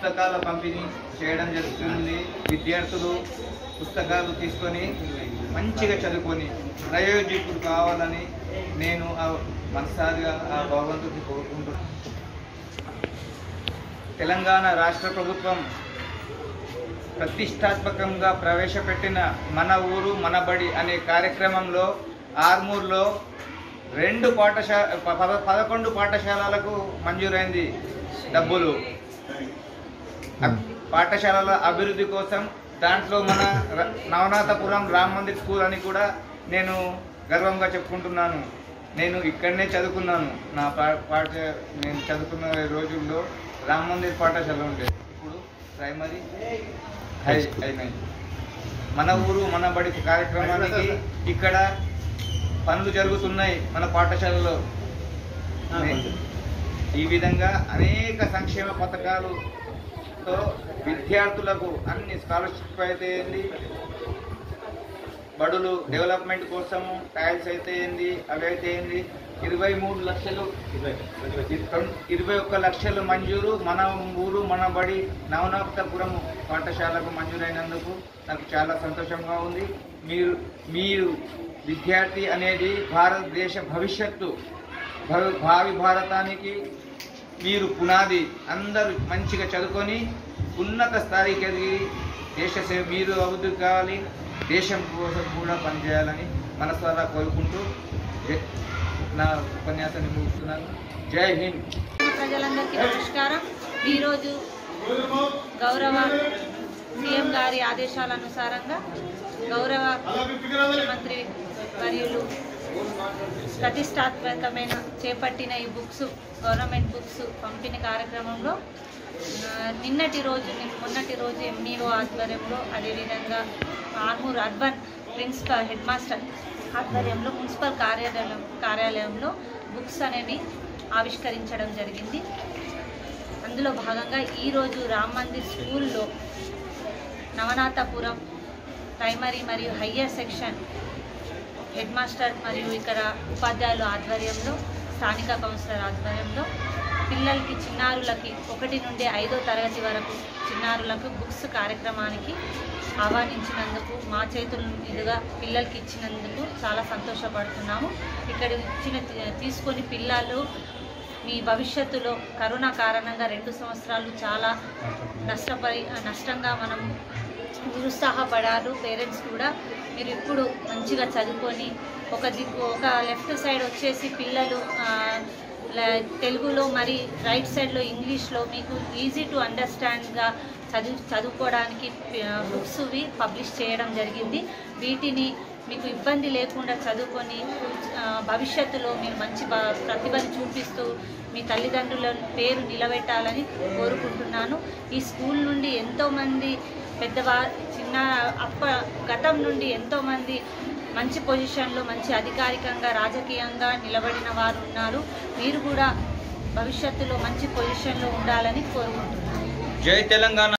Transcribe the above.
పుస్తకాల పంపిణీ చేయడం జరుగుతుంది విద్యార్థులు పుస్తకాలు తీసుకొని మంచిగా చదువుకొని ప్రయోజకులు కావాలని నేను ఆ మనసారిగా ఆ భగవంతుడిని కోరుకుంటున్నాను తెలంగాణ రాష్ట్ర ప్రభుత్వం ప్రతిష్టాత్మకంగా ప్రవేశపెట్టిన మన ఊరు మన బడి అనే కార్యక్రమంలో ఆర్మూర్లో రెండు పాఠశాల పద పదకొండు పాఠశాలలకు మంజూరైంది డబ్బులు అ- పాఠశాలల అభివృద్ధి కోసం దాంట్లో మన ర- నవనాథపురం రామ్ మందిర్ స్కూల్ అని కూడా నేను గర్వంగా చెప్పుకుంటున్నాను నేను ఇక్కడనే చదువుకున్నాను నా పా- పాఠ నేను చదువుకున్న రోజుల్లో రామ్ మందిర్ పాఠశాల ఉండే ఇప్పుడు ప్రైమరీ హై అయినాయి మన ఊరు మన బడి కార్యక్రమానికి ఇక్కడ పనులు జరుగుతున్నాయి మన పాఠశాలలో ఈ విధంగా అనేక సంక్షేమ పథకాలుతో విద్యార్థులకు అన్ని స్కాలర్షిప్ అయితే ఏంది బడులు డెవలప్మెంట్ కోసము టైల్స్ అయితే ఏంది అవి అయితే ఏంది ఇరవై మూడు లక్షలు ఇరవై ఒక్క లక్షలు మంజూరు మన ఊరు మన బడి నవనాథపురం పాఠశాలకు మంజూరైనందుకు నాకు చాలా సంతోషంగా ఉంది మీరు మీరు విద్యార్థి అనేది భారతదేశ భవిష్యత్తు భవి- భావి భారతానికి మీరు పునాది అందరూ మంచిగా చదువుకొని ఉన్నత స్థాయికి ఎదిగి దేశ సేవ మీరు అభివృద్ధి కావాలి దేశం కోసం కూడా పనిచేయాలని మనసారా కోరుకుంటూ జై- నా ఉపన్యాసాన్ని ముగిస్తున్నాను జై హింద్ ప్రజలందరికీ నమస్కారం ఈరోజు గౌరవ సీఎం గారి ఆదేశాల అనుసారంగా గౌరవ ముఖ్యమంత్రి వర్యులు ప్రతిష్టాత్మకమైన చేపట్టిన ఈ బుక్స్ గవర్నమెంట్ బుక్స్ పంపిణీ కార్యక్రమంలో ఆ, నిన్నటి రోజు నిన్న- మొన్నటి రోజు ఎంఈఓ ఆధ్వర్యంలో అదేవిధంగా Armoor urban principal head master ఆధ్వర్యంలో మున్సిపల్ కార్యాలయం కార్యాలయంలో బుక్స్ అనేవి ఆవిష్కరించడం జరిగింది అందులో భాగంగా ఈరోజు రామ్ మందిర్ స్కూల్లో నవనాథపురం ప్రైమరీ మరియు హయ్యర్ సెక్షన్ హెడ్ మాస్టర్ మరియు ఇక్కడ ఉపాధ్యాయుల ఆధ్వర్యంలో స్థానిక కౌన్సిలర్ ఆధ్వర్యంలో పిల్లలకి చిన్నారులకి ఒకటి నుండి ఐదో తరగతి వరకు చిన్నారులకు బుక్స్ కార్యక్రమానికి ఆహ్వానించినందుకు మా చేతుల మీదుగా పిల్లలకి ఇచ్చినందుకు చాలా సంతోషపడుతున్నాము ఇక్కడ ఇచ్చిన తీసుకొని పిల్లలు మీ భవిష్యత్తులో కరోనా కారణంగా రెండు సంవత్సరాలు చాలా నష్టపరి నష్టంగా మనం నిరుత్సాహపడారు పేరెంట్స్ కూడా మీరు ఇప్పుడు మంచిగా చదువుకొని ఒక దిక్కు ఒక లెఫ్ట్ సైడ్ వచ్చేసి పిల్లలు ఆ, ల- తెలుగులో మరి రైట్ సైడ్లో ఇంగ్లీష్లో మీకు ఈజీ టు అండర్స్టాండ్గా చదువు చదువుకోవడానికి బుక్స్వి పబ్లిష్ చేయడం జరిగింది వీటిని మీకు ఇబ్బంది లేకుండా చదువుకొని ఆ, భవిష్యత్తులో మీరు మంచి బ- ప్రతిభను చూపిస్తూ మీ తల్లిదండ్రుల పేరు నిలబెట్టాలని కోరుకుంటున్నాను ఈ స్కూల్ నుండి ఎంతోమంది పెద్దవా చిన్న అప్ప గతం నుండి ఎంతోమంది మంచి పొజిషన్లో మంచి అధికారికంగా రాజకీయంగా నిలబడిన వారు ఉన్నారు మీరు కూడా భవిష్యత్తులో మంచి పొజిషన్లో ఉండాలని కోరుకుంటున్నాను జై తెలంగాణ